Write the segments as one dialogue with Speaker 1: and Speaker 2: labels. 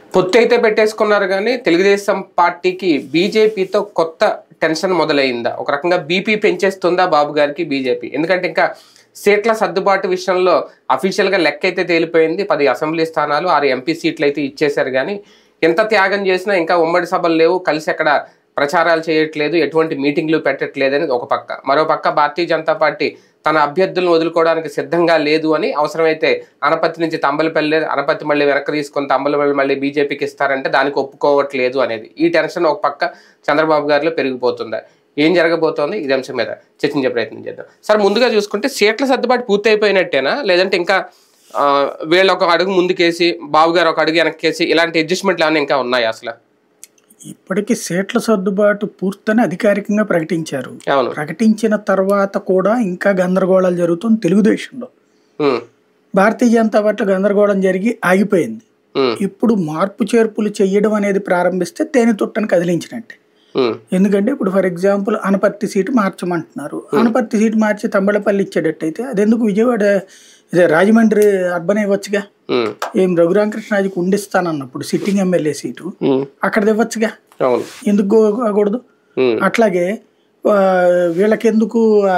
Speaker 1: పొత్తు అయితే పెట్టేసుకున్నారు కానీ తెలుగుదేశం పార్టీకి బీజేపీతో కొత్త టెన్షన్ మొదలైందా ఒక రకంగా బీపీ పెంచేస్తుందా బాబు గారికి బీజేపీ ఎందుకంటే ఇంకా సీట్ల సర్దుబాటు విషయంలో అఫీషియల్గా లెక్క అయితే తేలిపోయింది పది అసెంబ్లీ స్థానాలు ఆరు ఎంపీ సీట్లు అయితే ఇచ్చేశారు కానీ ఎంత త్యాగం చేసినా ఇంకా ఉమ్మడి సభలు లేవు కలిసి అక్కడ ప్రచారాలు చేయట్లేదు ఎటువంటి మీటింగ్లు పెట్టట్లేదు అనేది ఒక పక్క మరో పక్క భారతీయ జనతా పార్టీ తన అభ్యర్థులను వదులుకోవడానికి సిద్ధంగా లేదు అని అవసరమైతే అనపత్తి నుంచి తంబలపల్లి అనపత్తి మళ్ళీ వెనక్కి తీసుకొని తంబలపల్లి మళ్ళీ బీజేపీకి ఇస్తారంటే దానికి ఒప్పుకోవట్లేదు అనేది ఈ టెన్షన్ ఒక పక్క చంద్రబాబు గారిలో పెరిగిపోతుందా ఏం జరగబోతోంది ఇది అంశం మీద చర్చించే ప్రయత్నం చేద్దాం సార్ ముందుగా చూసుకుంటే సీట్ల సర్దుబాటు పూర్తి అయిపోయినట్టేనా లేదంటే ఇంకా ఆ, వీళ్ళు ఒక అడుగు ముందుకేసి బాబు గారు ఒక అడుగు వెనక్కేసి ఇలాంటి అడ్జస్ట్మెంట్లు ఏమైనా ఇంకా ఉన్నాయి అసలు
Speaker 2: ఇప్పటికీ సీట్ల సర్దుబాటు పూర్తని అధికారికంగా ప్రకటించారు
Speaker 1: అవును
Speaker 2: ప్రకటించిన తర్వాత కూడా ఇంకా గందరగోళాలు జరుగుతుంది తెలుగుదేశంలో
Speaker 1: ఉమ్,
Speaker 2: భారతీయ జనతా పార్టీ గందరగోళం జరిగి ఆగిపోయింది
Speaker 1: ఉమ్,
Speaker 2: ఇప్పుడు మార్పు చేర్పులు చేయడం అనేది ప్రారంభిస్తే తేనె తుట్టని కదిలించినట్టే
Speaker 1: ఉమ్,
Speaker 2: ఎందుకంటే ఇప్పుడు ఫర్ ఎగ్జాంపుల్ అనపర్తి సీటు మార్చమంటున్నారు అనపర్తి సీటు మార్చి తంబళపల్లి ఇచ్చేటట్టయితే అదెందుకు విజయవాడ ఇదే రాజమండ్రి అర్బన్ ఇవ్వచ్చుగా
Speaker 1: ఉమ్,
Speaker 2: ఏం రఘురామకృష్ణాజీకి ఉండిస్తానన్నప్పుడు సిట్టింగ్ ఎమ్మెల్యే సీటు
Speaker 1: ఉమ్,
Speaker 2: అక్కడ ఇవ్వచ్చుగా
Speaker 1: అవును
Speaker 2: ఎందుకు కాకూడదు
Speaker 1: ఉమ్,
Speaker 2: అట్లాగే ఆ, వీళ్ళకెందుకు ఆ,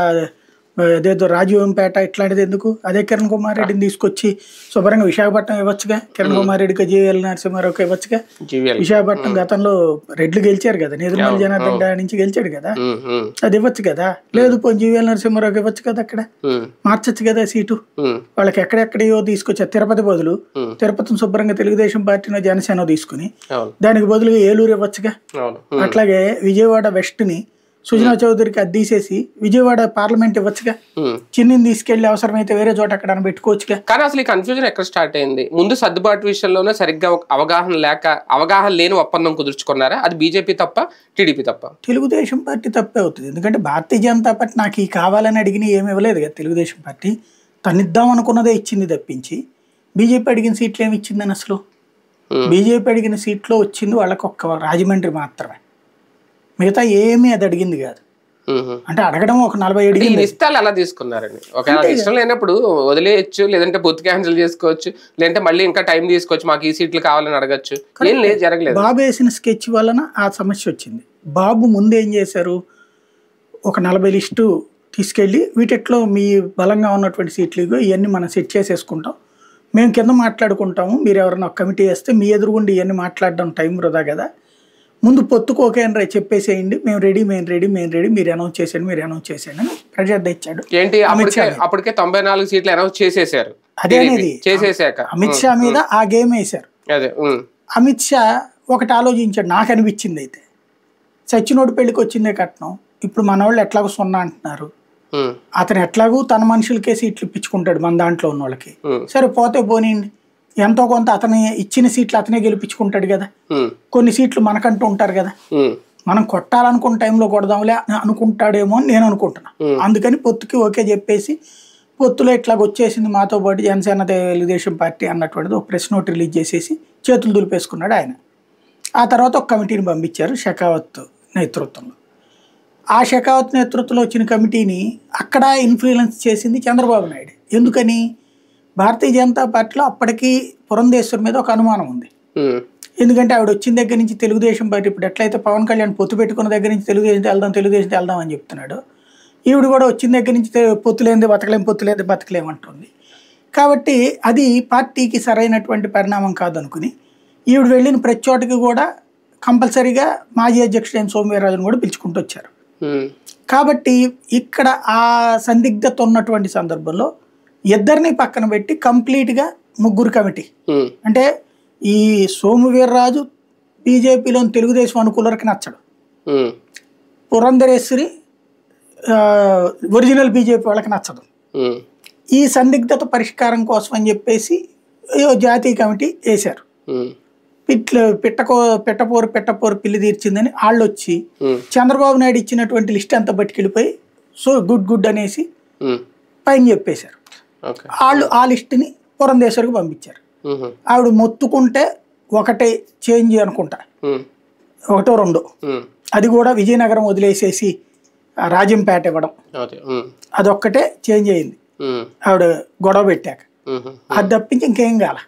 Speaker 2: అదేదో రాజీవంపేట ఇట్లాంటిది ఎందుకు అదే కిరణ్ కుమార్ రెడ్డిని తీసుకొచ్చి శుభ్రంగా విశాఖపట్నం ఇవ్వచ్చుగా కిరణ్ కుమార్ రెడ్డికి జేఎల్ నరసింహారావుకి ఇవ్వచ్చుగా
Speaker 1: జీవీఎల్
Speaker 2: విశాఖపట్నం గతంలో రెడ్లు గెలిచారు కదా నేదురుమల జనార్దన్ డా నుంచి గెలిచాడు కదా
Speaker 1: ఉమ్, ఉమ్,
Speaker 2: అది ఇవ్వచ్చు కదా లేదు పోయి జీవీఎల్ నరసింహారావుకి ఇవ్వచ్చు కదా అక్కడ
Speaker 1: ఉమ్,
Speaker 2: మార్చచ్చు కదా సీటు
Speaker 1: ఉమ్,
Speaker 2: వాళ్ళకి ఎక్కడెక్కడయో తీసుకొచ్చారు తిరుపతి బదులు
Speaker 1: ఉమ్.
Speaker 2: తిరుపతిని శుభ్రంగా తెలుగుదేశం పార్టీనో జనసేన తీసుకుని
Speaker 1: అవును
Speaker 2: దానికి బదులుగా ఏలూరు ఇవ్వచ్చుగా
Speaker 1: అవును ఉమ్,
Speaker 2: అట్లాగే విజయవాడ వెస్ట్ ని సుజనా చౌదరికి అద్దీసేసి విజయవాడ పార్లమెంట్ ఇవ్వచ్చుగా
Speaker 1: ఉమ్.
Speaker 2: చిన్నిని తీసుకెళ్లి అవసరమైతే వేరే చోట అక్కడ పెట్టుకోవచ్చుగా
Speaker 1: కానీ అసలు ఈ కన్ఫ్యూజన్ ఎక్కడ స్టార్ట్ అయింది ముందు సర్దుబాటు విషయంలోనే సరిగ్గా ఒక అవగాహన లేక అవగాహన లేని ఒప్పందం కుదుర్చుకున్నారా అది బీజేపీ తప్ప టీడీపీ తప్ప
Speaker 2: తెలుగుదేశం పార్టీ తప్పే అవుతుంది ఎందుకంటే భారతీయ జనతా పార్టీ నాకు ఈ కావాలని అడిగిన ఏమి ఇవ్వలేదు కదా తెలుగుదేశం పార్టీ తనిద్దాం అనుకున్నదే ఇచ్చింది తప్పించి బీజేపీ అడిగిన సీట్లు ఏమి ఇచ్చిందని అసలు
Speaker 1: Hmm.
Speaker 2: బీజేపీ అడిగిన సీట్లో వచ్చింది వాళ్ళకి ఒక్క రాజమండ్రి మాత్రమే మిగతా ఏమీ అది అడిగింది కాదు
Speaker 1: ఉహు.
Speaker 2: అంటే అడగడం ఒక నలభై
Speaker 1: ఈ
Speaker 2: అడిగింది
Speaker 1: నిస్తాలు ఎలా తీసుకున్నారండి ఒకవేళ ఇష్టం లేనప్పుడు వదిలేయచ్చు లేదంటే పొత్తు క్యాన్సిల్ చేసుకోవచ్చు లేదంటే మళ్ళీ ఇంకా టైం తీసుకోవచ్చు మాకు ఈ సీట్లు కావాలని అడగచ్చు ఏం లేదు జరగలేదు
Speaker 2: బాబు వేసిన స్కెచ్ వలన ఆ సమస్య వచ్చింది బాబు ముందు ఏం చేశారు ఒక నలభై లిస్టు తీసుకెళ్ళి వీటిట్లో మీ బలంగా ఉన్నటువంటి సీట్లు ఇగో ఇవన్నీ మనం సెట్ చేసేసుకుంటాం మేము కింద మాట్లాడుకుంటాము మీరు ఎవరైనా ఒక కమిటీ వేస్తే మీ ఎదురుగుండి ఇవన్నీ మాట్లాడడం టైం వృధా కదా ముందు పొత్తుకు ఓకే అని చెప్పేసేయండి మేము రెడీ మేము రెడీ మేము రెడీ మీరు అనౌన్స్ చేసేయండి మీరు అనౌన్స్ చేసేయండి అని ప్రజాద్ ఇచ్చాడు
Speaker 1: ఏంటి అప్పటికే అప్పటికే తొంభై నాలుగు సీట్లు అనౌన్స్ చేసేసారు
Speaker 2: అదే
Speaker 1: TDP.
Speaker 2: అనేది.
Speaker 1: చేసేసాక
Speaker 2: అమిత్ షా మీద ఆ గేమ్ వేశారు
Speaker 1: అదే ఉమ్,
Speaker 2: అమిత్ షా ఒకటి ఆలోచించాడు నాకు అనిపించింది అయితే సచ్చినోడు పెళ్ళికి వచ్చిందే కట్నం ఇప్పుడు మన వాళ్ళు ఎట్లాగో సున్నా అంటున్నారు
Speaker 1: ఉమ్,
Speaker 2: అతను ఎట్లాగూ తన మనుషులకే సీట్లు ఇప్పించుకుంటాడు మన దాంట్లో ఉన్న వాళ్ళకి
Speaker 1: ఉమ్,
Speaker 2: సరే పోతే పోనీయండి ఎంతో కొంత అతని ఇచ్చిన సీట్లు అతనే గెలిపించుకుంటాడు కదా
Speaker 1: ఉమ్,
Speaker 2: కొన్ని సీట్లు మనకంటూ ఉంటారు కదా
Speaker 1: ఉమ్,
Speaker 2: మనం కొట్టాలనుకున్న టైంలో కొడదాంలే అని అనుకుంటాడేమో అని నేను అనుకుంటున్నా
Speaker 1: Hmm.
Speaker 2: అందుకని పొత్తుకి ఓకే చెప్పేసి పొత్తులో ఇట్లాగ వచ్చేసింది మాతో పాటు జనసేన తెలుగుదేశం పార్టీ అన్నటువంటిది ఒక ప్రెస్ నోట్ రిలీజ్ చేసేసి చేతులు దులిపేసుకున్నాడు ఆయన ఆ తర్వాత ఒక కమిటీని పంపించారు షెకావత్ నేతృత్వంలో ఆ షెకావత్ నేతృత్వంలో వచ్చిన కమిటీని అక్కడ ఇన్ఫ్లుయెన్స్ చేసింది చంద్రబాబు నాయుడు ఎందుకని భారతీయ జనతా పార్టీలో అప్పటికి పురంధేశ్వర్ మీద ఒక అనుమానం ఉంది
Speaker 1: ఉమ్,
Speaker 2: ఎందుకంటే ఆవిడ వచ్చిన దగ్గర నుంచి తెలుగుదేశం పార్టీ ఇప్పుడు ఎట్లయితే పవన్ కళ్యాణ్ పొత్తు పెట్టుకున్న దగ్గర నుంచి తెలుగుదేశం వెళ్దాం తెలుగుదేశం వెళ్దాం అని చెప్తున్నాడు ఈవిడ కూడా వచ్చిన దగ్గర నుంచి తె- పొత్తు లేనిది బతకలేం పొత్తు లేనిది బతకలేం అంటుంది కాబట్టి అది పార్టీకి సరైనటువంటి పరిణామం కాదనుకుని ఈవిడ వెళ్ళిన ప్రతి చోటకి కూడా కంపల్సరీగా మాజీ అధ్యక్షుడు ఎన్ సోమవీర్రాజును కూడా పిలుచుకుంటూ వచ్చారు
Speaker 1: ఉమ్, కాబట్టి
Speaker 2: కాబట్టి ఇక్కడ ఆ సందిగ్ధత ఉన్నటువంటి సందర్భంలో ఇద్దరిని పక్కన పెట్టి కంప్లీట్గా ముగ్గురు కమిటీ
Speaker 1: ఉమ్,
Speaker 2: అంటే ఈ సోము వీర్రాజు బీజేపీలోని తెలుగుదేశం అనుకూలరికి నచ్చడు
Speaker 1: ఉమ్,
Speaker 2: పురంధరేశ్వరి ఆ, ఒరిజినల్ బీజేపీ వాళ్ళకి నచ్చదు
Speaker 1: ఉమ్,
Speaker 2: ఈ సందిగ్ధత పరిష్కారం కోసం అని చెప్పేసి ఏదో జాతీయ కమిటీ వేశారు
Speaker 1: ఉమ్,
Speaker 2: పిట్లు పిట్టకో పెట్టపోరు పెట్టపోరు పిల్లి తీర్చిందని వాళ్ళు వచ్చి
Speaker 1: ఉమ్,
Speaker 2: చంద్రబాబు నాయుడు ఇచ్చినటువంటి లిస్ట్ అంతా పట్టుకెళ్ళిపోయి సో గుడ్ గుడ్ అనేసి
Speaker 1: ఉమ్,
Speaker 2: పైన చెప్పేశారు
Speaker 1: ఓకే
Speaker 2: వాళ్ళు ఆ లిస్టుని పురంధేశ్వరికి పంపించారు
Speaker 1: ఉహు,
Speaker 2: ఆవిడ మొత్తుకుంటే ఒకటే చేంజ్ అనుకుంటా
Speaker 1: ఉమ్,
Speaker 2: ఒకటో రెండో
Speaker 1: ఉమ్,
Speaker 2: అది కూడా విజయనగరం వదిలేసేసి ఆ రాజంపేట ఇవ్వడం
Speaker 1: ఓకే ఉమ్,
Speaker 2: అదొక్కటే చేంజ్ అయింది
Speaker 1: ఉమ్,
Speaker 2: ఆవిడ గొడవ పెట్టాక
Speaker 1: ఉహు,
Speaker 2: అది తప్పించి ఇంకేం కాల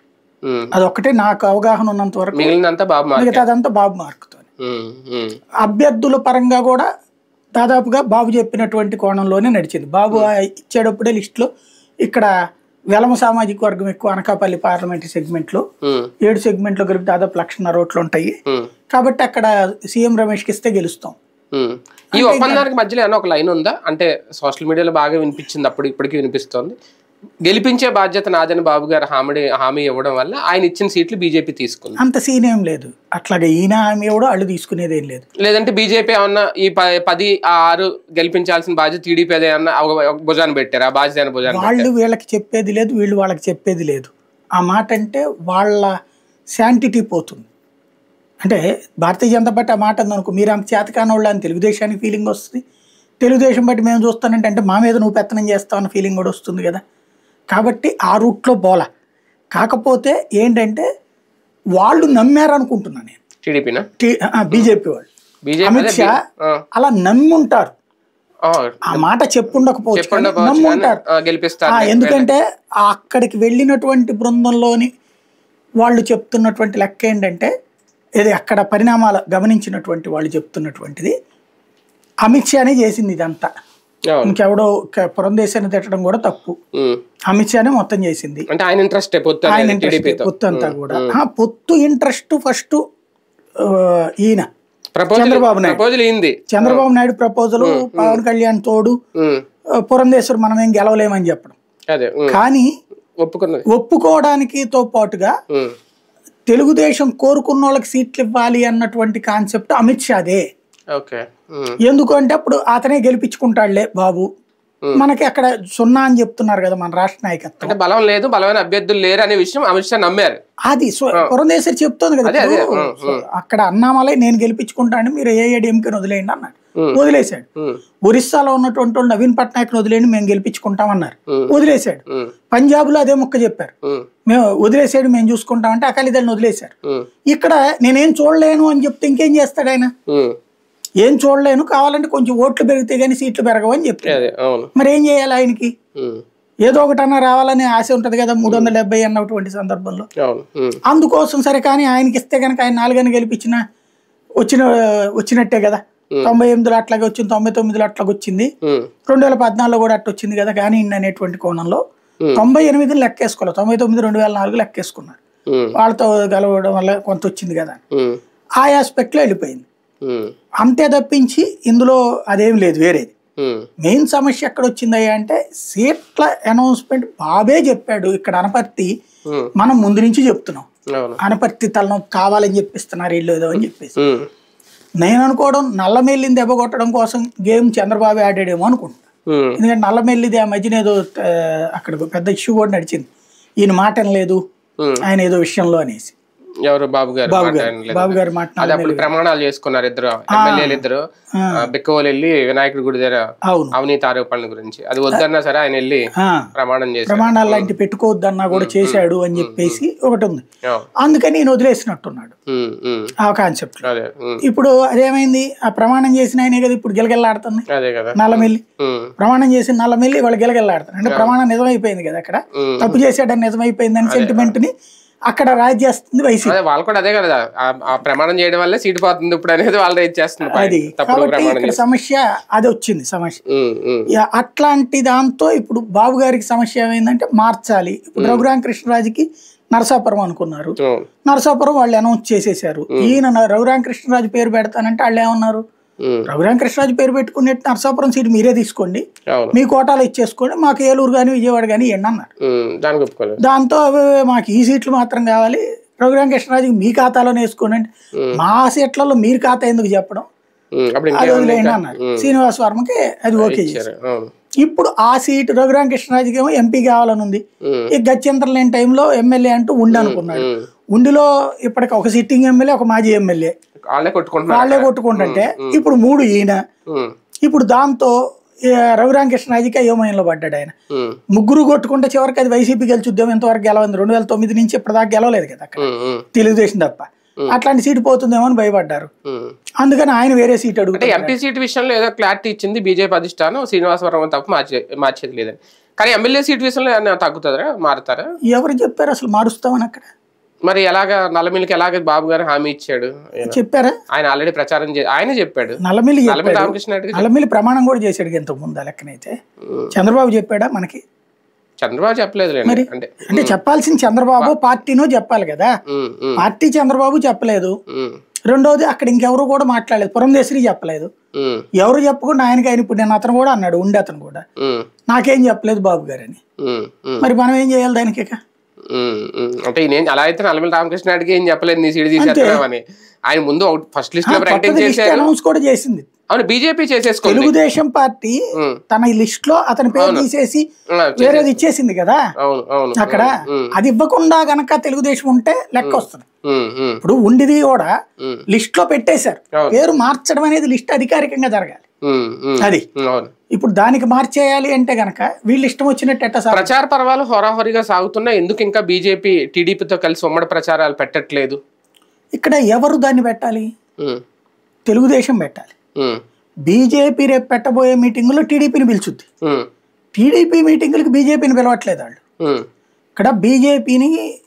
Speaker 1: ఉమ్.
Speaker 2: అదొక్కటే నాకు అవగాహన ఉన్నంత వరకు
Speaker 1: మిగిలినంతా బాబు మార్కే
Speaker 2: మిగతా అదంతా బాబు మార్కుతో
Speaker 1: ఉమ్, ఉమ్,
Speaker 2: అభ్యర్థుల పరంగా కూడా దాదాపుగా బాబు చెప్పినటువంటి కోణంలోనే నడిచింది బాబు ఆ ఇచ్చేటప్పుడే లిస్టులో ఇక్కడ వెలమ సామాజిక వర్గం ఎక్కువ అనకాపల్లి పార్లమెంటరీ సెగ్మెంట్లో
Speaker 1: ఉమ్,
Speaker 2: ఏడు సెగ్మెంట్లో కలిపి దాదాపు లక్షన్నర ఓట్లు ఉంటాయి
Speaker 1: ఉమ్,
Speaker 2: కాబట్టి అక్కడ సీఎం రమేష్కి ఇస్తే గెలుస్తాం
Speaker 1: ఉమ్. ఈ ఒప్పందానికి మధ్యలో ఏమైనా ఒక లైన్ ఉందా అంటే సోషల్ మీడియాలో బాగా వినిపించింది అప్పుడు ఇప్పటికీ వినిపిస్తోంది గెలిపించే బాధ్యత నాదని బాబు గారు హామీ హామీ ఇవ్వడం వల్ల ఆయన ఇచ్చిన సీట్లు బీజేపీ తీసుకుంది
Speaker 2: అంత సీన్ ఏం లేదు అట్లాగే ఈయన ఆమె కూడా అళ్ళు తీసుకునేది ఏం లేదు
Speaker 1: లేదంటే బీజేపీ ఏమన్నా ఈ ప- పది ఆ ఆరు గెలిపించాల్సిన బాధ్యత టీడీపీ అదే అన్న ఒక ఒక భుజాన్ని పెట్టారు ఆ బాధ్యత అయిన భుజాన్ని పెట్టారు.
Speaker 2: వాళ్ళు వీళ్ళకి చెప్పేది లేదు వీళ్ళు వాళ్ళకి చెప్పేది లేదు ఆ మాట అంటే వాళ్ళ శాంటిటీ పోతుంది అంటే భారతీయ జనతా పార్టీ ఆ మాట ఉందనుకో మీరు అంత చేతకాని వాళ్ళు అని తెలుగుదేశానికి ఫీలింగ్ వస్తుంది తెలుగుదేశం బట్టి మేము చూస్తానంటే అంటే మా మీద నువ్వు పెత్తనం చేస్తావు అన్న ఫీలింగ్ కూడా వస్తుంది కదా కాబట్టి ఆ రూట్లో బోల కాకపోతే ఏంటంటే వాళ్ళు నమ్మారు అనుకుంటున్నాను నేను
Speaker 1: టీడీపీనా
Speaker 2: బీజేపీ వాళ్ళు
Speaker 1: బీజేపీ
Speaker 2: అమిత్ షా అలా నమ్ముంటారు ఆ మాట చెప్పుండకపోవచ్చు కానీ నమ్ముంటారు ఆ,
Speaker 1: గెలిపిస్తారు
Speaker 2: ఎందుకంటే ఆ అక్కడికి వెళ్ళినటువంటి బృందంలోని వాళ్ళు చెప్తున్నటువంటి లెక్క ఏంటంటే ఇది అక్కడ పరిణామాలు గమనించినటువంటి వాళ్ళు చెప్తున్నటువంటిది అమిత్ షానే చేసింది ఇదంతా
Speaker 1: అవును
Speaker 2: ఇంకెవడో క- పురంధేశాన్ని తిట్టడం కూడా తప్పు
Speaker 1: ఉమ్.
Speaker 2: అమిత్ షానే మొత్తం చేసింది
Speaker 1: అంటే ఆయన ఇంట్రెస్ట్ పొత్తు
Speaker 2: ఆయన
Speaker 1: అనేది
Speaker 2: ఇంట్రెస్ట్
Speaker 1: టీడీపీతో
Speaker 2: పొత్తు అంతా కూడా ఆ, పొత్తు ఇంట్రెస్ట్ ఫస్ట్ ఈయన
Speaker 1: ప్రపోజల్
Speaker 2: చంద్రబాబు నాయుడు.
Speaker 1: ప్రపోజల్ ఏంది
Speaker 2: చంద్రబాబు నాయుడు ప్రపోజల్ పవన్ కళ్యాణ్ తోడు
Speaker 1: ఉమ్.
Speaker 2: ఆ, పురంధేశ్వర్ మనం ఏం గెలవలేమని చెప్పడం
Speaker 1: అదే ఉమ్.
Speaker 2: కానీ
Speaker 1: ఒప్పుకున్నది
Speaker 2: ఒప్పుకోవడానికి తో పాటుగా
Speaker 1: ఉమ్.
Speaker 2: తెలుగుదేశం కోరుకున్న వాళ్ళకి సీట్లు ఇవ్వాలి అన్నటువంటి కాన్సెప్ట్ అమిత్ షాదే
Speaker 1: ఓకే ఉమ్.
Speaker 2: ఎందుకు అంటే అప్పుడు అతనే గెలిపించుకుంటాడులే బాబు మనకి అక్కడ సున్నా అని చెప్తున్నారు కదా మన రాష్ట్ర నాయకత్వం
Speaker 1: అంటే బలం లేదు బలమైన అభ్యర్థులు లేరు అనే విషయం అమిత్ షా నమ్మారు
Speaker 2: అది పురంధేశ్వరి చెప్తోంది కదా
Speaker 1: అదే, అదే.
Speaker 2: ఇప్పుడు.
Speaker 1: ఉం,
Speaker 2: సో అక్కడ అన్నామలై నేను గెలిపించుకుంటాను మీరు ఏఐడిఎంకి వదిలేయండి అన్నాడు వదిలేశాడు
Speaker 1: ఉమ్.
Speaker 2: ఒరిస్సాలో ఉన్నటువంటి వాళ్ళు నవీన్ పట్నాయక్ వదిలేయండి మేము గెలిపించుకుంటాం అన్నారు
Speaker 1: ఉం.
Speaker 2: వదిలేశాడు
Speaker 1: ఉమ్.
Speaker 2: పంజాబ్ లో అదే ముక్క చెప్పారు
Speaker 1: ఉమ్.
Speaker 2: మేము వదిలేసాడు మేము చూసుకుంటామంటే అకాలీదళని వదిలేశారు
Speaker 1: ఉమ్.
Speaker 2: ఇక్కడ నేనేం చూడలేను అని చెప్తే ఇంకేం చేస్తాడు ఆయన
Speaker 1: ఉమ్.
Speaker 2: ఏం చూడలేను కావాలంటే కొంచెం ఓట్లు పెరిగితే కానీ సీట్లు పెరగవు అని చెప్పారు
Speaker 1: అదే అవును
Speaker 2: మరి ఏం చేయాలి ఆయనకి
Speaker 1: ఉమ్.
Speaker 2: ఏదో ఒకటన్నా రావాలనే ఆశ ఉంటది కదా మూడు వందల డెబ్బై అన్నటువంటి సందర్భంలో
Speaker 1: అవును ఉమ్.
Speaker 2: అందుకోసం సరే కానీ ఆయనకి ఇస్తే కనుక ఆయన నాలుగని గెలిపించిన వచ్చిన వచ్చినట్టే కదా తొంభై ఎనిమిదిలో అట్లాగే వచ్చింది తొంభై తొమ్మిదిలో అట్లాగే వచ్చింది
Speaker 1: ఉమ్.
Speaker 2: రెండు వేల పద్నాలుగులో కూడా అట్ట వచ్చింది కదా కానీ ఇన్ని అనేటువంటి కోణంలో తొంభై ఎనిమిదిని లెక్కేసుకోవాలి తొంభై తొమ్మిది రెండు వేల నాలుగు లెక్కేసుకున్నారు
Speaker 1: ఉమ్.
Speaker 2: వాళ్ళతో గెలవడం వల్ల కొంత వచ్చింది కదా
Speaker 1: ఉమ్.
Speaker 2: ఆ ఆస్పెక్ట్లో వెళ్ళిపోయింది
Speaker 1: ఉమ్.
Speaker 2: అంతే తప్పించి ఇందులో అదేం లేదు వేరేది
Speaker 1: ఉమ్.
Speaker 2: మెయిన్ సమస్య ఎక్కడ వచ్చిందయ్యా అంటే సీట్ల అనౌన్స్మెంట్ బాబే చెప్పాడు ఇక్కడ అనపర్తి
Speaker 1: ఉమ్.
Speaker 2: మనం ముందు నుంచి చెప్తున్నాం
Speaker 1: అవును
Speaker 2: అనపర్తి తలనొప్పి కావాలని చెప్పిస్తున్నారు వీళ్ళు ఏదో అని చెప్పేసి
Speaker 1: ఉమ్.
Speaker 2: నేను అనుకోవడం నల్లమెల్లిని దెబ్బ కొట్టడం కోసం గేమ్ చంద్రబాబు ఆడాడేమో అనుకుంటున్నా
Speaker 1: ఉమ్.
Speaker 2: ఎందుకంటే నల్లమెల్లిది ఆ మధ్యన ఏదో ఆ, అక్కడ పెద్ద ఇష్యూ కూడా నడిచింది ఈయన మాట లేదు
Speaker 1: ఉమ్.
Speaker 2: ఆయన ఏదో విషయంలో అనేసి
Speaker 1: ఎవరు బాబు గారు
Speaker 2: బాబు
Speaker 1: మాట
Speaker 2: గారు
Speaker 1: వినలేదు.
Speaker 2: బాబు గారి మాట
Speaker 1: అది అప్పుడు ప్రమాణాలు చేసుకున్నారు ఇద్దరు ఎమ్మెల్యేలు ఇద్దరు
Speaker 2: ఆ.
Speaker 1: ఆ, బిక్కవోలు వెళ్ళి వినాయకుడి గుడి దగ్గర
Speaker 2: అవును
Speaker 1: అవినీతి ఆరోపణల గురించి అది వద్దన్నా సరే ఆయన వెళ్ళి
Speaker 2: ఆ,
Speaker 1: ప్రమాణం చేశారు
Speaker 2: ప్రమాణాలు లాంటి పెట్టుకోవద్దన్నా కూడా చేశాడు అని చెప్పేసి ఒకటి ఉంది
Speaker 1: అవును.
Speaker 2: అందుకని ఈయన వదిలేసినట్టున్నాడు
Speaker 1: ఉమ్. ఉమ్.
Speaker 2: ఆ కాన్సెప్ట్
Speaker 1: అదే ఉమ్.
Speaker 2: ఇప్పుడు అదేమైంది ఆ ప్రమాణం చేసిన ఆయనే కదా ఇప్పుడు గిలగిల్లాడుతుంది
Speaker 1: అదే కదా
Speaker 2: నల్లమెల్లి
Speaker 1: ఉమ్.
Speaker 2: ప్రమాణం చేసి నల్లమెల్లి వాళ్ళు గిలగిల్లాడుతారు అంటే ప్రమాణం నిజమైపోయింది కదా అక్కడ
Speaker 1: ఉమ్.
Speaker 2: తప్పు చేశాడని నిజమైపోయిందని సెంటిమెంట్ ని అక్కడ రాజ్ చేస్తుంది వైసీపీ
Speaker 1: అదే వాళ్ళు కూడా అదే కదా ఆ- ఆ ప్రమాణం చేయడం వల్లే సీటు పోతుంది ఇప్పుడు అనేది వాళ్ళు రేట్ చేస్తుంది
Speaker 2: అది
Speaker 1: point. తప్పుడు
Speaker 2: కాబట్టి
Speaker 1: ప్రమాణం
Speaker 2: ఇక్కడ
Speaker 1: చేసి
Speaker 2: సమస్య అది వచ్చింది సమస్య
Speaker 1: ఉమ్. ఉమ్.
Speaker 2: యా, అట్లాంటి దాంతో ఇప్పుడు బాబు గారికి సమస్య ఏమైందంటే మార్చాలి ఇప్పుడు రఘురామకృష్ణరాజుకి నరసాపురం అనుకున్నారు
Speaker 1: అవును.
Speaker 2: నరసాపురం వాళ్ళు అనౌన్స్ చేసేసారు ఈయన న- రఘురామకృష్ణరాజు పేరు పెడతానంటే వాళ్ళు ఏమన్నారు
Speaker 1: ఉమ్.
Speaker 2: రఘురామకృష్ణరాజు పేరు పెట్టుకునేట్టు నరసాపురం సీట్ మీరే తీసుకోండి
Speaker 1: అవును
Speaker 2: మీ కోటాలో ఇచ్చేసుకోండి మాకు ఏలూరు కానీ విజయవాడ కానీ ఇవ్వండి అన్నారు
Speaker 1: ఉమ్. దానికి ఒప్పుకోలేదు
Speaker 2: దాంతో "అవే, మాకు ఈ సీట్లు మాత్రం కావాలి రఘురామకృష్ణరాజుకి మీ ఖాతాలోనే వేసుకోండి అంటే మా సీట్లలో మీరు ఖాతా ఎందుకు చెప్పడం
Speaker 1: ఉమ్. అప్పుడు
Speaker 2: అది
Speaker 1: ఇంకేమన్నా
Speaker 2: వదిలేయండి
Speaker 1: ఇంకా-
Speaker 2: అన్నారు శ్రీనివాస్ వర్మకి అది ఓకే చేశారు
Speaker 1: ఇచ్చారు. అవును
Speaker 2: ఇప్పుడు ఆ సీటు రఘురామకృష్ణరాజుకి ఏమో ఎంపీ కావాలని ఉంది
Speaker 1: ఉమ్.
Speaker 2: ఈ గత్యంతరం లేని టైంలో ఎమ్మెల్యే అంటూ ఉండి అనుకున్నాడు
Speaker 1: ఉమ్.
Speaker 2: ఉండిలో ఇప్పటికి ఒక సిట్టింగ్ ఎమ్మెల్యే ఒక మాజీ ఎమ్మెల్యే
Speaker 1: వాళ్ళే కొట్టుకుంటున్నారు
Speaker 2: వాళ్ళే కొట్టుకుంటుంటే ఇప్పుడు మూడు ఈయన
Speaker 1: ఉమ్.
Speaker 2: ఇప్పుడు దాంతో ఈ రఘురామకృష్ణరాజుకి అయోమయంలో పడ్డాడు ఆయన
Speaker 1: ఉమ్.
Speaker 2: ముగ్గురు కొట్టుకుంటే చివరికి అది వైసీపీ గెలిచుద్దాం ఎంతవరకు గెలవంది రెండు వేల తొమ్మిది నుంచి ఇప్పటిదాకా గెలవలేదు కదా అక్కడ
Speaker 1: ఉమ్. ఉమ్.
Speaker 2: తెలుగుదేశం తప్ప అట్లాంటి సీటు పోతుందేమో అని భయపడ్డారు
Speaker 1: ఉమ్.
Speaker 2: అందుకని ఆయన వేరే సీట్
Speaker 1: అంటే
Speaker 2: అడుగుతారు
Speaker 1: ఎంపీ సీట్ విషయంలో ఏదో క్లారిటీ ఇచ్చింది బీజేపీ అధిష్టానం శ్రీనివాసవరం తప్ప మార్చే మార్చేది లేదని కానీ ఎమ్మెల్యే సీట్ విషయంలో ఏమన్నా తగ్గుతుందా మారుతారా
Speaker 2: ఎవరు చెప్పారు అసలు మారుస్తామని అక్కడ
Speaker 1: మరి ఎలాగ నల్లమిల్లికి ఎలాగ బాబు గారు హామీ ఇచ్చాడు ఆయన-
Speaker 2: చెప్పారా
Speaker 1: ఆయన ఆల్రెడీ ప్రచారం చే ఆయనే చెప్పాడు
Speaker 2: నల్లమిల్లి
Speaker 1: నల్లమిల్లి
Speaker 2: చెప్పాడు
Speaker 1: రామకృష్ణ రెడ్డి
Speaker 2: నల్లమిల్లి ప్రమాణం కూడా చేశాడు ఇంతకు ముందు ఆ లెక్కనైతే చంద్రబాబు చెప్పాడా మనకి
Speaker 1: చంద్రబాబు చెప్పలేదు
Speaker 2: మరి?
Speaker 1: అంటే
Speaker 2: అంటే చెప్పాల్సింది చంద్రబాబు పార్టీనో చెప్పాలి కదా
Speaker 1: ఉమ్, ఉమ్,
Speaker 2: పార్టీ చంద్రబాబు చెప్పలేదు
Speaker 1: ఉమ్,
Speaker 2: రెండోది అక్కడ ఇంకెవరు కూడా మాట్లాడలేదు పురంధేశ్వరి చెప్పలేదు
Speaker 1: ఉమ్,
Speaker 2: ఎవరు చెప్పకుండా ఆయనకి ఆయన ఇప్పుడు నేను అతను కూడా అన్నాడు ఉండే అతను కూడా
Speaker 1: ఉమ్,
Speaker 2: నాకేం చెప్పలేదు బాబు గారని
Speaker 1: ఉమ్, ఉమ్,
Speaker 2: మరి మనం ఏం చేయాలి దానికి ఇక
Speaker 1: ఉమ్, ఉమ్. అంటే ఈయన అలా అయితే నల్లమిల్లి రామకృష్ణ రెడ్డికి ఏం చెప్పలేదు నీ సీడ్ తీసేస్తున్నామని ఆయన ముందు ఫస్ట్ లిస్ట్ లో ప్రకటన చేశారు
Speaker 2: అనౌన్స్ కూడా చేసింది
Speaker 1: అవును బీజేపీ చేసేసుకుంది
Speaker 2: తెలుగుదేశం పార్టీ
Speaker 1: ఉమ్,
Speaker 2: తన లిస్ట్ లో అతని పేరు తీసేసి
Speaker 1: ఆ, చే-
Speaker 2: వేరేది ఇచ్చేసింది కదా
Speaker 1: అవును అవును
Speaker 2: అక్కడ
Speaker 1: ఉమ్,
Speaker 2: అది ఇవ్వకుండా గనక తెలుగుదేశం ఉంటే లెక్క వస్తుంది
Speaker 1: ఉమ్, ఉమ్,
Speaker 2: ఇప్పుడు ఉండిది కూడా
Speaker 1: ఉమ్,
Speaker 2: లిస్ట్ లో పెట్టేశారు
Speaker 1: అవును.
Speaker 2: పేరు మార్చడం అనేది లిస్ట్ అధికారికంగా జరగాలి
Speaker 1: ఉమ్, ఉమ్,
Speaker 2: అది
Speaker 1: ఉమ్, అవును
Speaker 2: ఇప్పుడు దానికి మార్చేయాలి అంటే గనక వీళ్ళు ఇష్టం వచ్చినట్టు ఎట్ట సార్
Speaker 1: ప్రచార పర్వాలు హోరాహోరీగా సాగుతున్నా ఎందుకు ఇంకా బీజేపీ టీడీపీతో కలిసి ఉమ్మడి ప్రచారాలు పెట్టట్లేదు
Speaker 2: ఇక్కడ ఎవరు దాన్ని పెట్టాలి
Speaker 1: ఉమ్,
Speaker 2: తెలుగుదేశం పెట్టాలి
Speaker 1: ఉమ్,
Speaker 2: బీజేపీ రేపు పెట్టబోయే మీటింగులో టీడీపీని పిలుచుద్ది
Speaker 1: ఉమ్,
Speaker 2: టీడీపీ మీటింగులకు బీజేపీని పిలవట్లేదు వాళ్ళు
Speaker 1: ఉమ్,
Speaker 2: ఇక్కడ బీజేపీని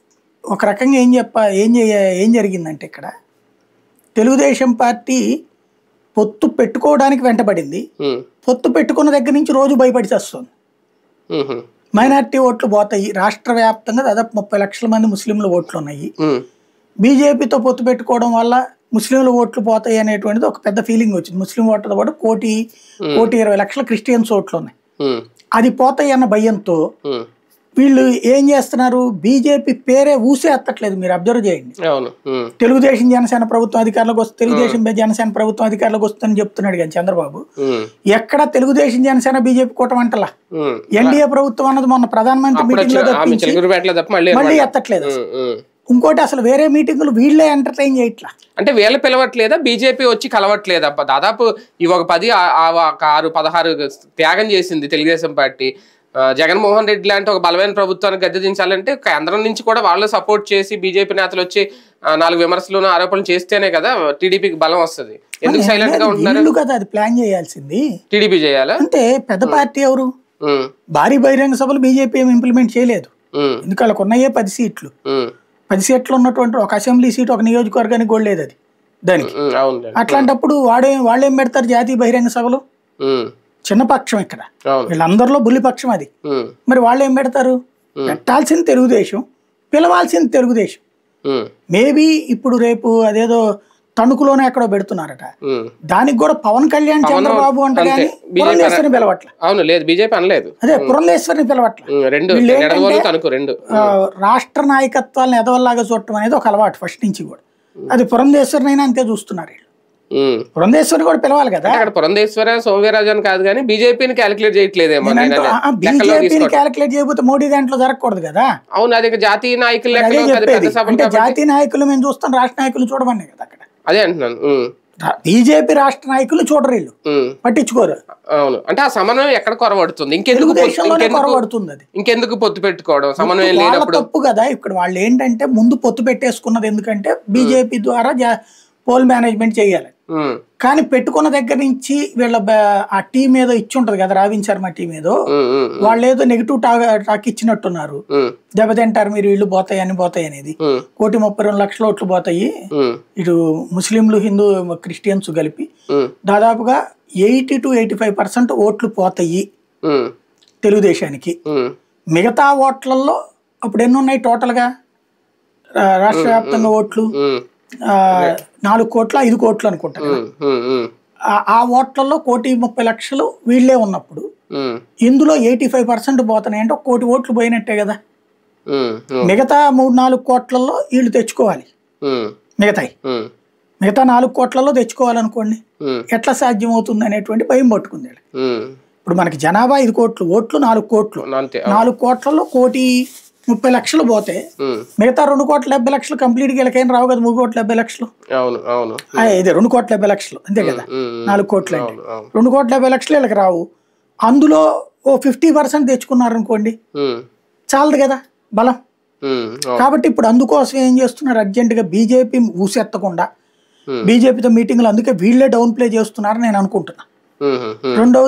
Speaker 2: ఒక రకంగా ఏం చెప్ప ఏం చేయ ఏం జరిగిందంటే ఇక్కడ తెలుగుదేశం పార్టీ పొత్తు పెట్టుకోవడానికి వెంటబడింది
Speaker 1: ఉమ్,
Speaker 2: పొత్తు పెట్టుకున్న దగ్గర నుంచి రోజు భయపడి చేస్తుంది
Speaker 1: ఉమ్,
Speaker 2: మైనార్టీ ఓట్లు పోతాయి రాష్ట్ర వ్యాప్తంగా దాదాపు ముప్పై లక్షల మంది ముస్లింల ఓట్లు ఉన్నాయి
Speaker 1: ఉమ్,
Speaker 2: బీజేపీతో పొత్తు పెట్టుకోవడం వల్ల ముస్లింల ఓట్లు పోతాయి అనేటువంటిది ఒక పెద్ద ఫీలింగ్ వచ్చింది ముస్లిం ఓట్లతో పాటు కోటి కోటి ఇరవై లక్షల క్రిస్టియన్స్ ఓట్లు ఉన్నాయి
Speaker 1: ఉమ్,
Speaker 2: అది పోతాయి అన్న భయంతో
Speaker 1: ఉమ్,
Speaker 2: వీళ్ళు ఏం చేస్తున్నారు బీజేపీ పేరే ఊసే ఎత్తట్లేదు మీరు అబ్జర్వ్ చేయండి
Speaker 1: అవును ఉమ్,
Speaker 2: తెలుగుదేశం జనసేన ప్రభుత్వం అధికారంలోకి వస్తే తెలుగుదేశం జనసేన ప్రభుత్వం అధికారంలోకి వస్తుందని చెప్తున్నాడు కానీ చంద్రబాబు
Speaker 1: ఉమ్,
Speaker 2: ఎక్కడ తెలుగుదేశం జనసేన బీజేపీ కూటమి అంటలా
Speaker 1: ఉమ్.
Speaker 2: ఎన్డీఏ ప్రభుత్వం అన్నది మొన్న ప్రధానమంత్రి
Speaker 1: అప్పుడు
Speaker 2: మీటింగ్ లో
Speaker 1: వచ్చిన ఆమె
Speaker 2: తప్పించి
Speaker 1: చిలుగురుపేటలో తప్ప మళ్ళీ
Speaker 2: మళ్ళీ ఎత్తట్లేదు
Speaker 1: ఉమ్, ఉమ్.
Speaker 2: ఇంకోటి అసలు వేరే మీటింగులు వీళ్ళే ఎంటర్టైన్ చేయట్లా
Speaker 1: అంటే వీళ్ళ పిలవట్లేదా బీజేపీ వచ్చి కలవట్లేదా అబ్బా, దాదాపు ఈ ఒక పది ఆ- ఆ ఒక ఆరు పదహారు త్యాగం చేసింది తెలుగుదేశం పార్టీ ఆ, జగన్మోహన్ రెడ్డి లాంటి ఒక బలమైన ప్రభుత్వాన్ని గద్దెదించాలంటే కేంద్రం నుంచి కూడా వాళ్ళు సపోర్ట్ చేసి బీజేపీ నేతలు వచ్చి ఆ, నాలుగు విమర్శలు ఆరోపణలు చేస్తేనే కదా టీడీపీకి బలం వస్తుంది ఎందుకు సైలెంట్ గా ఉంటున్నారు
Speaker 2: వీళ్ళు కదా అది ప్లాన్ చేయాల్సింది
Speaker 1: టీడీపీ చేయాలా
Speaker 2: అంటే పెద్ద పార్టీ ఎవరు
Speaker 1: ఉమ్,
Speaker 2: భారీ బహిరంగ సభలు బీజేపీ ఏమి ఇంప్లిమెంట్ చేయలేదు
Speaker 1: ఉమ్,
Speaker 2: ఎందుకు వాళ్ళకు ఉన్నాయే పది సీట్లు
Speaker 1: ఉమ్,
Speaker 2: పది సీట్లు ఉన్నటువంటి ఒక అసెంబ్లీ సీట్ ఒక నియోజకవర్గానికి కూడా లేదు అది దానికి
Speaker 1: ఉమ్, అవునులే
Speaker 2: అట్లాంటప్పుడు వాడే వాళ్ళు ఏం పెడతారు జాతీయ బహిరంగ సభలు
Speaker 1: ఉమ్,
Speaker 2: చిన్న పక్షం ఇక్కడ
Speaker 1: అవును
Speaker 2: వీళ్ళందరిలో బుల్లి పక్షం అది
Speaker 1: ఉమ్,
Speaker 2: మరి వాళ్ళు ఏం పెడతారు పెట్టాల్సింది తెలుగుదేశం పిలవాల్సింది తెలుగుదేశం
Speaker 1: ఉమ్,
Speaker 2: మేబీ ఇప్పుడు రేపు అదేదో తణుకులోనే ఎక్కడో పెడుతున్నారట
Speaker 1: ఉమ్.
Speaker 2: దానికి కూడా పవన్ కళ్యాణ్ చంద్రబాబు అంట
Speaker 1: అంతే.
Speaker 2: కానీ
Speaker 1: BJP
Speaker 2: పురంధేశ్వరిని పిలవట్ల
Speaker 1: అవును లేదు బీజేపీ అనలేదు
Speaker 2: అదే పురంధేశ్వరిని పిలవట్ల
Speaker 1: ఉమ్, రెండు
Speaker 2: వీళ్ళు ఏంటంటే-
Speaker 1: నెడదవోలు తణుకు రెండు
Speaker 2: ఆ, రాష్ట్ర నాయకత్వాలను ఎదవల్లాగా చూడటం అనేది ఒక అలవాటు ఫస్ట్ నుంచి కూడా అది పురంధేశ్వరినైనా అంతే చూస్తున్నారు వీళ్ళు
Speaker 1: ఉమ్.
Speaker 2: పురంధేశ్వరిని కూడా పిలవాలి కదా
Speaker 1: అంటే అక్కడ పురంధేశ్వర సోమవీరాజు అని కాదు కానీ బీజేపీని క్యాలిక్యులేట్ చేయట్లేదేమో నేను
Speaker 2: నేనంటూ,
Speaker 1: అనేది.
Speaker 2: ఆ,
Speaker 1: లెక్కలో
Speaker 2: బీజేపీని
Speaker 1: తీసుకోవట్లేదు.
Speaker 2: క్యాలిక్యులేట్ చేయకపోతే మోడీ దాంట్లో జరగకూడదు కదా
Speaker 1: అవును అది ఇక జాతీయ నాయకుల
Speaker 2: అదే
Speaker 1: లెక్కలో అది
Speaker 2: చెప్పేది
Speaker 1: పెద్ద సభ
Speaker 2: అంటే
Speaker 1: కాబట్టి
Speaker 2: జాతీయ నాయకులు మేము చూస్తాం రాష్ట్ర నాయకులు చూడమని కదా అక్కడ
Speaker 1: అదే అంటున్నాను ఉమ్,
Speaker 2: బీజేపీ రాష్ట్ర నాయకులు చూడరు వీళ్ళు
Speaker 1: ఉమ్,
Speaker 2: పట్టించుకోరు
Speaker 1: అవును అంటే ఆ సమన్వయం ఎక్కడ కొరవడుతుంది ఇంకెందుకు పొత్తు-
Speaker 2: తెలుగుదేశంలోనే
Speaker 1: ఇంకెందుకు
Speaker 2: కొరబడుతుంది అది
Speaker 1: ఇంకెందుకు పొత్తు పెట్టుకోవడం సమన్వయం
Speaker 2: వాళ్ళ
Speaker 1: లేనప్పుడు
Speaker 2: తప్పు కదా ఇక్కడ వాళ్ళు ఏంటంటే ముందు పొత్తు పెట్టేసుకున్నది ఎందుకంటే బీజేపీ ద్వారా జా- పోల్ మేనేజ్మెంట్ చేయాలి
Speaker 1: ఉమ్,
Speaker 2: కానీ పెట్టుకున్న దగ్గర నుంచి వీళ్ళ బ- ఆ టీం ఏదో ఇచ్చి ఉంటది కదా రావిన్ శర్మ టీం ఏదో
Speaker 1: ఉమ్, ఉమ్,
Speaker 2: వాళ్ళు ఏదో నెగిటివ్ టాక్ టాక్ ఇచ్చినట్టున్నారు
Speaker 1: ఉమ్,
Speaker 2: దెబ్బతింటారు మీరు వీళ్ళు పోతాయి అని పోతాయి అనేది
Speaker 1: ఉమ్,
Speaker 2: కోటి ముప్పై రెండు లక్షల ఓట్లు పోతాయి
Speaker 1: ఉమ్,
Speaker 2: ఇటు ముస్లింలు హిందూ క్రిస్టియన్స్ కలిపి
Speaker 1: ఉమ్,
Speaker 2: దాదాపుగా eighty two eighty five percent ఓట్లు పోతాయి
Speaker 1: ఉమ్,
Speaker 2: తెలుగుదేశానికి
Speaker 1: ఉమ్,
Speaker 2: మిగతా ఓట్లలో అప్పుడు ఎన్ని ఉన్నాయి టోటల్గా ఆ, రాష్ట్ర వ్యాప్తంగా ఓట్లు
Speaker 1: ఉమ్,
Speaker 2: ఆ, నాలుగు కోట్ల ఐదు కోట్లు అనుకుంటా కదా.
Speaker 1: ఉమ్, ఉమ్, ఉమ్,
Speaker 2: ఆ- ఆ ఓట్లలో కోటి ముప్పై లక్షలు వీళ్ళే ఉన్నప్పుడు
Speaker 1: ఉమ్,
Speaker 2: ఇందులో ఎయిటీ ఫైవ్ పర్సెంట్ పోతున్నాయి అంటే ఒక కోటి ఓట్లు పోయినట్టే కదా
Speaker 1: ఉమ్, ఉమ్,
Speaker 2: మిగతా మూడు నాలుగు కోట్లలో వీళ్ళు తెచ్చుకోవాలి
Speaker 1: ఉమ్,
Speaker 2: మిగతాయి
Speaker 1: ఉమ్,
Speaker 2: మిగతా నాలుగు కోట్లలో తెచ్చుకోవాలనుకోండి
Speaker 1: ఉమ్,
Speaker 2: ఎట్లా సాధ్యం అవుతుంది అనేటువంటి భయం పట్టుకుంది వీళ్ళకి.
Speaker 1: ఉమ్,
Speaker 2: ఇప్పుడు మనకి జనాభా ఐదు కోట్లు ఓట్లు నాలుగు కోట్లు
Speaker 1: అంతే
Speaker 2: నాలుగు కోట్లలో కోటి ముప్పై లక్షలు పోతే
Speaker 1: ఉమ్,
Speaker 2: మిగతా రెండు కోట్ల డెబ్బై లక్షలు కంప్లీట్ గా వీళ్ళకేం రావు కదా మూడు కోట్ల డెబ్బై లక్షలు
Speaker 1: అవును అవును
Speaker 2: ఆ, ఇదే రెండు కోట్ల డెబ్బై లక్షలు అంతే కదా
Speaker 1: ఉమ్, ఉమ్,
Speaker 2: నాలుగు కోట్లు అంటే
Speaker 1: అవును అవును
Speaker 2: రెండు కోట్ల డెబ్బై లక్షలు వీళ్ళకి రావు అందులో ఓ ఫిఫ్టీ పర్సెంట్ తెచ్చుకున్నారనుకోండి
Speaker 1: ఉమ్,
Speaker 2: చాలదు కదా బలం
Speaker 1: ఉమ్, అవును
Speaker 2: కాబట్టి ఇప్పుడు అందుకోసం ఏం చేస్తున్నారు అర్జెంటుగా బీజేపీ ఊసెత్తకుండా
Speaker 1: Hmm.
Speaker 2: బీజేపీతో మీటింగ్లు అందుకే వీళ్ళే డౌన్ ప్లే చేస్తున్నారని నేను అనుకుంటున్నా
Speaker 1: ఉమ్, ఉమ్,
Speaker 2: రెండవది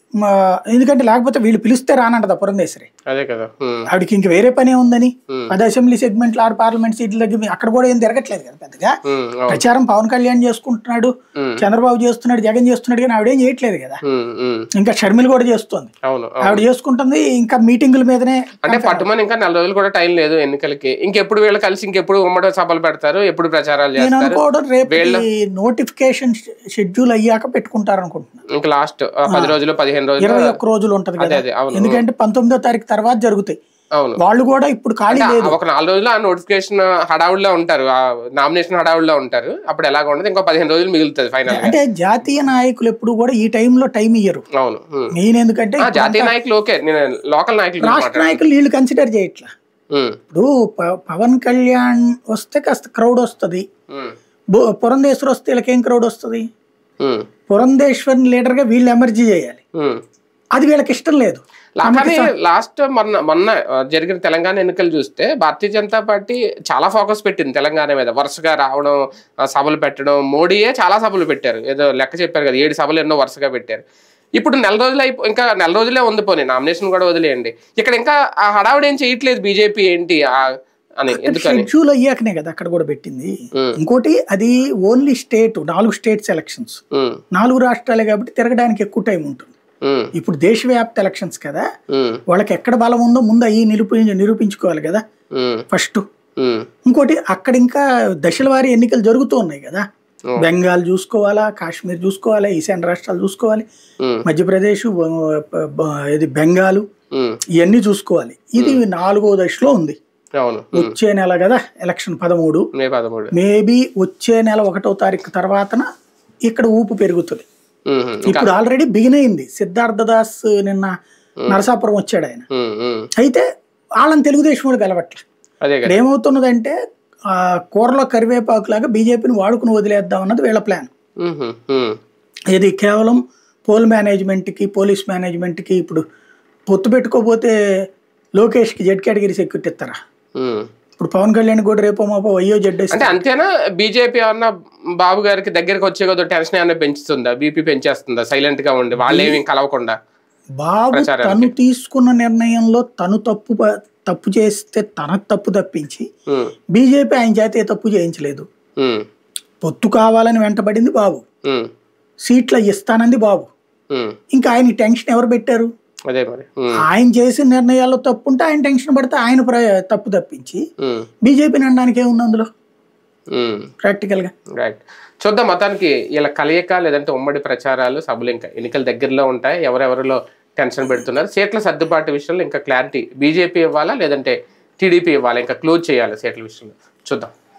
Speaker 2: మ, ఎందుకంటే లేకపోతే వీళ్ళు పిలిస్తే రానంటదా పురంధేశ్వరి
Speaker 1: అదే కదా ఉమ్,
Speaker 2: ఆవిడకి ఇంక వేరే పనే ఉందని
Speaker 1: Hmm.
Speaker 2: పది అసెంబ్లీ సెగ్మెంట్లు ఆరు పార్లమెంట్ సీట్ల దగ్గర అక్కడ కూడా ఏం తిరగట్లేదు కదా పెద్దగా
Speaker 1: ఉమ్, అవును.
Speaker 2: ప్రచారం పవన్ కళ్యాణ్ చేసుకుంటున్నాడు
Speaker 1: Hmm.
Speaker 2: చంద్రబాబు చేస్తున్నాడు జగన్ చేస్తున్నాడు కానీ ఆవిడేం చేయట్లేదు కదా
Speaker 1: ఉమ్, ఉమ్,
Speaker 2: ఇంకా షర్మిల కూడా చేస్తోంది
Speaker 1: అవును అవును.
Speaker 2: ఆవిడ చేసుకుంటుంది ఇంకా మీటింగుల మీదనే
Speaker 1: అంటే పట్టుమని ఇంకా నెల రోజులు కూడా టైం లేదు ఎన్నికలకి ఇంకెప్పుడు వీళ్ళు కలిసి ఇంకెప్పుడు ఉమ్మడి సభలు పెడతారు ఎప్పుడు ప్రచారాలు
Speaker 2: నేను
Speaker 1: చేస్తారు
Speaker 2: అనుకోవడం రేపు నోటిఫికేషన్ షెడ్యూల్ అయ్యాక పెట్టుకుంటారు అనుకుంటున్నాను
Speaker 1: ఇంకా లాస్ట్ పది రోజులు పదిహేను రోజులు
Speaker 2: ఇరవై ఒక్క రోజులు ఉంటది
Speaker 1: అదే
Speaker 2: కదా
Speaker 1: అదే అవును
Speaker 2: ఎందుకంటే పంతొమ్మిదో తారీఖు తర్వాత జరుగుతాయి
Speaker 1: అవును
Speaker 2: వాళ్ళు కూడా ఇప్పుడు ఖాళీ
Speaker 1: అంటే
Speaker 2: లేదు
Speaker 1: ఒక నాలుగు రోజులు ఆ నోటిఫికేషన్ హడావుడిలో ఉంటారు ఆ నామినేషన్ హడావుడిలో ఉంటారు అప్పుడు ఎలాగ ఉండదు ఇంకా పదిహేను రోజులు మిగులుతుంది ఫైనల్ గా
Speaker 2: అంటే జాతీయ నాయకులు ఎప్పుడు కూడా ఈ టైంలో టైం ఇయ్యరు
Speaker 1: అవును ఉమ్.
Speaker 2: మెయిన్ ఎందుకంటే
Speaker 1: ఆ, జాతీయ నాయకులు ఓకే నేను లోకల్ నాయకులు గురించి
Speaker 2: రాష్ట్ర నాయకులు వీళ్ళు కన్సిడర్ చేయట్లా
Speaker 1: ఉమ్,
Speaker 2: ఇప్పుడు ప- పవన్ కళ్యాణ్ వస్తే కాస్త క్రౌడ్ వస్తుంది
Speaker 1: ఉమ్,
Speaker 2: పురంధేశ్వర్ వస్తే వీళ్ళకేం క్రౌడ్ వస్తుంది
Speaker 1: ఉమ్,
Speaker 2: పురంధేశ్వర్ లీడర్గా వీళ్ళు ఎమర్జీ చేయాలి
Speaker 1: ఉమ్.
Speaker 2: అది వీళ్ళకి ఇష్టం లేదు
Speaker 1: లా- కానీ లాస్ట్ మొన్న మొన్న ఆ, జరిగిన తెలంగాణ ఎన్నికలు చూస్తే భారతీయ జనతా పార్టీ చాలా ఫోకస్ పెట్టింది తెలంగాణ మీద వరుసగా రావడం ఆ, సభలు పెట్టడం మోడీయే చాలా సభలు పెట్టారు ఏదో లెక్క చెప్పారు కదా ఏడు సభలు ఎన్నో వరుసగా పెట్టారు ఇప్పుడు నెల రోజులు అయిపో ఇంకా నెల రోజులే ఉంది పోనీ నామినేషన్ కూడా వదిలేయండి ఇక్కడ ఇంకా ఆ హడావుడి ఏం చేయట్లేదు బీజేపీ ఏంటి ఆ- అని ఎందుకని
Speaker 2: షెడ్యూల్ అయ్యాకనే కదా అక్కడ కూడా పెట్టింది
Speaker 1: ఉమ్,
Speaker 2: ఇంకోటి అది ఓన్లీ స్టేట్ నాలుగు స్టేట్స్ ఎలక్షన్స్
Speaker 1: ఉమ్,
Speaker 2: నాలుగు రాష్ట్రాలే కాబట్టి తిరగడానికి ఎక్కువ టైం ఉంటుంది
Speaker 1: ఉమ్,
Speaker 2: ఇప్పుడు దేశవ్యాప్త ఎలక్షన్స్ కదా
Speaker 1: ఉమ్,
Speaker 2: వాళ్ళకి ఎక్కడ బలం ఉందో ముందు అవి నిరూపి నిరూపించుకోవాలి కదా
Speaker 1: ఉమ్,
Speaker 2: ఫస్ట్
Speaker 1: ఉమ్,
Speaker 2: ఇంకోటి అక్కడ ఇంకా దశల వారీ ఎన్నికలు జరుగుతూ ఉన్నాయి కదా
Speaker 1: Oh.
Speaker 2: బెంగాల్ చూసుకోవాలా కాశ్మీర్ చూసుకోవాలా ఈశాన్య రాష్ట్రాలు చూసుకోవాలి
Speaker 1: ఉమ్,
Speaker 2: మధ్యప్రదేశ్ బ- బ- బ- ఇది బెంగాలు
Speaker 1: ఉమ్,
Speaker 2: ఇవన్నీ చూసుకోవాలి ఇది నాలుగో దశలో ఉంది
Speaker 1: అవును ఉమ్,
Speaker 2: వచ్చే నెల కదా ఎలక్షన్ పదమూడు
Speaker 1: మే పదమూడు
Speaker 2: మేబీ వచ్చే నెల ఒకటో తారీఖు తర్వాతన ఇక్కడ ఊపు పెరుగుతుంది
Speaker 1: ఉమ్, ఉమ్, ఇంకా
Speaker 2: ఇప్పుడు ఆల్రెడీ బిగిన్ అయింది సిద్ధార్థ దాస్ నిన్న నరసాపురం వచ్చాడు ఆయన
Speaker 1: ఉమ్, ఉమ్,
Speaker 2: అయితే వాళ్ళని తెలుగుదేశం వాడు గెలవట్లే
Speaker 1: అదే
Speaker 2: ఇక్కడ
Speaker 1: కదా
Speaker 2: ఏమవుతున్నదంటే ఆ కూరలో కరివేపాకు లాగా బీజేపీని వాడుకుని వదిలేద్దాం అన్నది వీళ్ళ ప్లాన్
Speaker 1: ఉమ్, ఉమ్, ఉమ్,
Speaker 2: ఇది కేవలం పోల్ మేనేజ్మెంట్కి పోలీస్ మేనేజ్మెంట్కి ఇప్పుడు పొత్తు పెట్టుకోపోతే లోకేష్కి జెడ్ కేటగిరీ సెక్యూరిటీ ఇస్తారా
Speaker 1: ఉమ్.
Speaker 2: ఇప్పుడు పవన్ కళ్యాణ్ కూడా రేపో మాపో అయ్యో జెడ్
Speaker 1: అంటే అంతేనా బీజేపీ ఏమన్నా బాబు గారికి దగ్గరికి వచ్చే కదా టెన్షన్ ఏమన్నా పెంచుతుందా బీపీ పెంచేస్తుందా సైలెంట్ గా ఉండి వాళ్ళేమి కలవకుండా
Speaker 2: బాబు
Speaker 1: ప్రచారానికి.
Speaker 2: తను తీసుకున్న నిర్ణయంలో తను తప్పు ప- తప్పు చేస్తే తన తప్పు తప్పించి
Speaker 1: ఉమ్,
Speaker 2: బీజేపీ ఆయన చేత ఏ తప్పు చేయించలేదు
Speaker 1: ఉమ్,
Speaker 2: పొత్తు కావాలని వెంటబడింది బాబు
Speaker 1: ఉమ్,
Speaker 2: సీట్ల ఇస్తానంది బాబు
Speaker 1: ఉమ్.
Speaker 2: ఇంకా ఆయన టెన్షన్ ఎవరు పెట్టారు
Speaker 1: అదే మరి ఉమ్,
Speaker 2: ఆయన చేసిన నిర్ణయాల్లో తప్పు ఉంటే ఆయన టెన్షన్ పడితే ఆయన ప్ర- తప్పు తప్పించి
Speaker 1: ఉమ్,
Speaker 2: బీజేపీని అనడానికి ఏముంది అందులో
Speaker 1: ఉమ్.
Speaker 2: ప్రాక్టికల్గా
Speaker 1: రైట్ చూద్దాం మొత్తానికి ఇలా కలయిక లేదంటే ఉమ్మడి ప్రచారాలు సభలు ఇంకా ఎన్నికల దగ్గరలో ఉంటాయి ఎవరెవరిలో టెన్షన్ పెడుతున్నారు సీట్ల సర్దుబాటు విషయంలో ఇంకా క్లారిటీ బీజేపీ ఇవ్వాలా లేదంటే టీడీపీ ఇవ్వాలా ఇంకా క్లోజ్ చేయాలి సీట్ల విషయంలో చూద్దాం